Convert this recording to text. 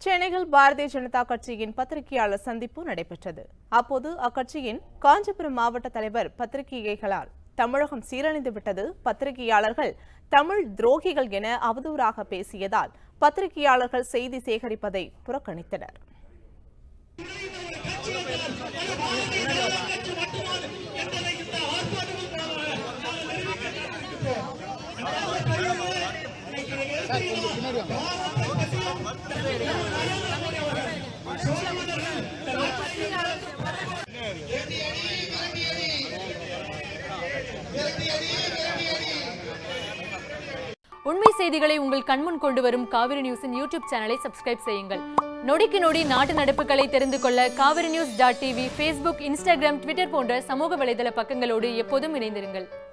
சென்னையில் பாரதிய ஜனதா கட்சியின் பத்திரிகையாளர் சந்திப்பு நடைபெற்றது அப்போது அக்கட்சியின் காஞ்சிபுரம் மாவட்ட தலைவர் பத்திரிகைகளால் தமிழகம் சீரழிந்து விட்டது பத்திரிகையாளர்கள் தமிழ் துரோகிகள் என அவதூறாக பேசியதால் பத்திரிகையாளர்கள் செய்தி சேகரிப்பதை புறக்கணித்தனர் உண்மை செய்திகளை உங்கள் கண்முன் கொண்டு வரும் காவிரி நியூஸின் யூடியூப் சேனலை சப்ஸ்கிரைப் செய்யுங்கள் நொடிக்கு நொடி நாட்டு நடப்புகளை தெரிந்து கொள்ள Kaveri news dot TV Facebook Instagram Twitter போன்ற சமூக வலைதள பக்கங்களோடு எப்போதும் இணைந்திருங்கள்